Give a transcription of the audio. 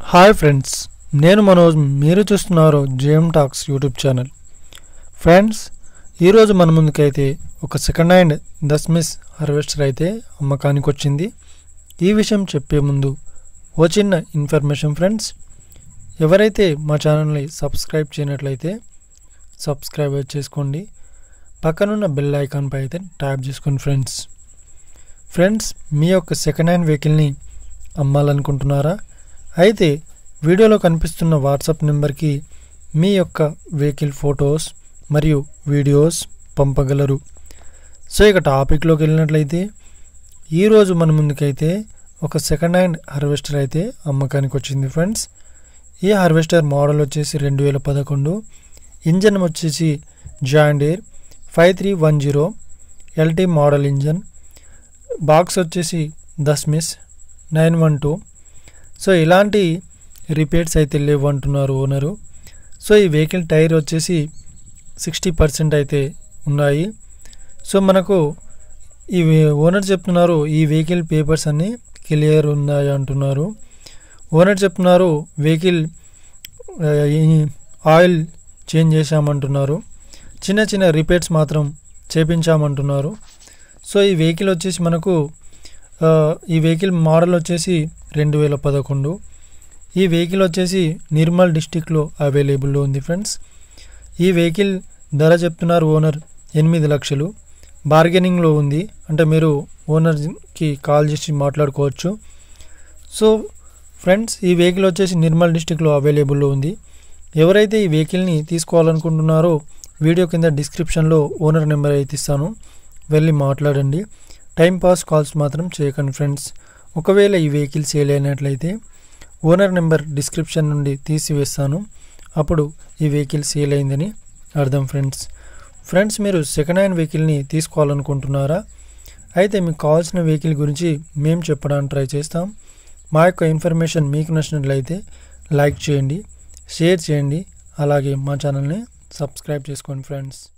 hi friends నేను మనోజ్ మీరు చూస్తున్నారు JM Talks YouTube channel friends ఈరోజు మన ముందుకైతే ఒక సెకండ్ హ్యాండ్ దస్మిస్ హార్వెస్టర్ అయితే అమ్మకానికి వచ్చింది ఈ విషయం చెప్పే ముందు ఓ చిన్న ఇన్ఫర్మేషన్ ఫ్రెండ్స్ ఎవరైతే మా ఛానల్ని సబ్స్క్రైబ్ చేయనట్లయితే సబ్స్క్రైబ్ చేసుకోండి పక్కనున్న బెల్ ఐకాన్పై అయితే ట్యాప్ చేసుకోండి ఫ్రెండ్స్ ఫ్రెండ్స్ మీ యొక్క సెకండ్ హ్యాండ్ వెహికల్ని అమ్మాలనుకుంటున్నారా అయితే వీడియోలో కనిపిస్తున్న వాట్సాప్ నెంబర్కి మీ యొక్క వెహికల్ ఫొటోస్ మరియు వీడియోస్ పంపగలరు సో ఇక టాపిక్లోకి వెళ్ళినట్లయితే ఈరోజు మన ముందుకైతే ఒక సెకండ్ హ్యాండ్ హార్వెస్టర్ అయితే అమ్మకానికి వచ్చింది ఫ్రెండ్స్ ఈ హార్వెస్టర్ మోడల్ వచ్చేసి రెండు వేల పదకొండు ఇంజన్ వచ్చేసి John Deere five three one zero LT model engine box వచ్చేసి దస్మిస్ నైన్ వన్ టూ సో ఇలాంటి రిపేర్స్ అయితే లేవు అంటున్నారు ఓనరు సో ఈ వెహికల్ టైర్ వచ్చేసి సిక్స్టీ పర్సెంట్ అయితే ఉన్నాయి సో మనకు ఈ ఓనర్ చెప్తున్నారు ఈ వెహికల్ పేపర్స్ అన్నీ క్లియర్ ఉన్నాయి అంటున్నారు ఓనర్ చెప్తున్నారు వెహికల్ ఆ, ఈ ఆయిల్ చేంజ్ చేశామంటున్నారు చిన్న చిన్న రిపేర్స్ మాత్రం చేపించామంటున్నారు సో ఈ వెహికల్ వచ్చేసి మనకు ఆ, ఈ వెహికల్ మోడల్ వచ్చేసి రెండు వేల పదకొండు ఈ వెహికల్ వచ్చేసి నిర్మల్ డిస్టిక్లో అవైలబుల్లో ఉంది ఫ్రెండ్స్ ఈ వెహికల్ ధర చెప్తున్నారు ఓనర్ ఎనిమిది లక్షలు బార్గెనింగ్లో ఉంది అంటే మీరు ఓనర్కి కాల్ చేసి మాట్లాడుకోవచ్చు సో ఫ్రెండ్స్ ఈ వెహికల్ వచ్చేసి నిర్మల్ డిస్టిక్లో అవైలబుల్లో ఉంది ఎవరైతే ఈ వెహికల్ని తీసుకోవాలనుకుంటున్నారో వీడియో కింద డిస్క్రిప్షన్లో ఓనర్ నెంబర్ అయితే ఇస్తాను వెళ్ళి మాట్లాడండి టైం పాస్ కాల్స్ మాత్రం చేయకండి ఫ్రెండ్స్ ఒకవేళ ఈ వెహికల్ సేల్ అయినట్లయితే ఓనర్ నెంబర్ డిస్క్రిప్షన్ నుండి తీసివేస్తాను అప్పుడు ఈ వెహికల్ సేల్ అయిందని అర్థం ఫ్రెండ్స్ ఫ్రెండ్స్ మీరు సెకండ్ హ్యాండ్ వెహికల్ని తీసుకోవాలనుకుంటున్నారా అయితే మీకు కావాల్సిన వెహికల్ గురించి మేము చెప్పడానికి ట్రై చేస్తాం మా యొక్క ఇన్ఫర్మేషన్ మీకు నచ్చినట్లయితే లైక్ చేయండి షేర్ చేయండి అలాగే మా ఛానల్ని సబ్స్క్రైబ్ చేసుకోండి ఫ్రెండ్స్